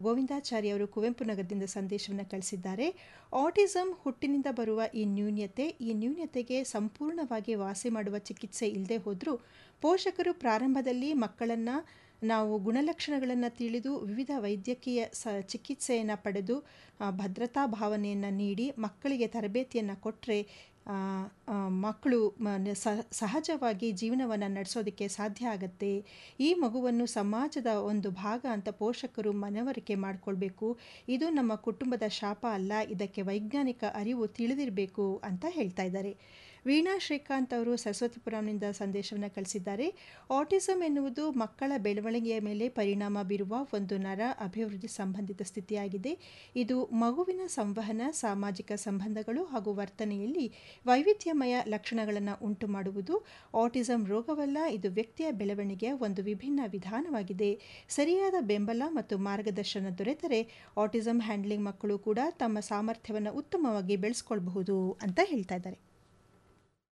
ಗೋವಿಂದಾಚಾರಿ ಅವರು ಕುವೆಂಪು ನಗರದಿಂದ ಸಂದೇಶವನ್ನು ಕಳಿಸಿದ್ದಾರೆ ಆಟಿಸಮ್ ಹುಟ್ಟಿನಿಂದ ಬರುವ ಈ ನ್ಯೂನ್ಯತೆ ಈ ನ್ಯೂನ್ಯತೆಗೆ ಸಂಪೂರ್ಣವಾಗಿ ವಾಸಿ ಮಾಡುವ ಚಿಕಿತ್ಸೆ ಇಲ್ಲದೆ ಹೋದರೂ ಪೋಷಕರು ಪ್ರಾರಂಭದಲ್ಲಿ ಮಕ್ಕಳನ್ನು ನಾವು ಗುಣಲಕ್ಷಣಗಳನ್ನು ತಿಳಿದು ವಿವಿಧ ವೈದ್ಯಕೀಯ ಸ ಚಿಕಿತ್ಸೆಯನ್ನು ಪಡೆದು ಆ, ಭದ್ರತಾ ಭಾವನೆಯನ್ನು ನೀಡಿ ಮಕ್ಕಳಿಗೆ ತರಬೇತಿಯನ್ನು ಕೊಟ್ಟರೆ ಮಕ್ಕಳು ಮ- ಸ- ಸಹಜವಾಗಿ ಜೀವನವನ್ನು ನಡೆಸೋದಕ್ಕೆ ಸಾಧ್ಯ ಆಗತ್ತೆ ಈ ಮಗುವನ್ನು ಸಮಾಜದ ಒಂದು ಭಾಗ ಅಂತ ಪೋಷಕರು ಮನವರಿಕೆ ಮಾಡಿಕೊಳ್ಬೇಕು ಇದು ನಮ್ಮ ಕುಟುಂಬದ ಶಾಪ ಅಲ್ಲ ಇದಕ್ಕೆ ವೈಜ್ಞಾನಿಕ ಅರಿವು ತಿಳಿದಿರಬೇಕು ಅಂತ ಹೇಳ್ತಾ ಇದ್ದಾರೆ ವೀಣಾ ಶ್ರೀಕಾಂತ್ ಅವರು ಸರಸ್ವತಿಪುರಂನಿಂದ ಸಂದೇಶವನ್ನು ಕಳಿಸಿದ್ದಾರೆ ಆಟಿಸಮ್ ಎನ್ನುವುದು ಮಕ್ಕಳ ಬೆಳವಣಿಗೆಯ ಮೇಲೆ ಪರಿಣಾಮ ಬೀರುವ ಒಂದು ನರ ಅಭಿವೃದ್ಧಿ ಸಂಬಂಧಿತ ಸ್ಥಿತಿಯಾಗಿದೆ ಇದು ಮಗುವಿನ ಸಂವಹನ ಸಾಮಾಜಿಕ ಸಂಬಂಧಗಳು ಹಾಗೂ ವರ್ತನೆಯಲ್ಲಿ ವೈವಿಧ್ಯಮಯ ಲಕ್ಷಣಗಳನ್ನು ಉಂಟು ಮಾಡುವುದು ಆಟಿಸಮ್ ರೋಗವಲ್ಲ ಇದು ವ್ಯಕ್ತಿಯ ಬೆಳವಣಿಗೆಯ ಒಂದು ವಿಭಿನ್ನ ವಿಧಾನವಾಗಿದೆ ಸರಿಯಾದ ಬೆಂಬಲ ಮತ್ತು ಮಾರ್ಗದರ್ಶನ ದೊರೆತರೆ ಆಟಿಸಮ್ ಹ್ಯಾಂಡ್ಲಿಂಗ್ ಮಕ್ಕಳು ಕೂಡ ತಮ್ಮ ಸಾಮರ್ಥ್ಯವನ್ನು ಉತ್ತಮವಾಗಿ ಬೆಳೆಸ್ಕೊಳ್ಬಹುದು ಅಂತ ಹೇಳ್ತಾ ಇದ್ದಾರೆ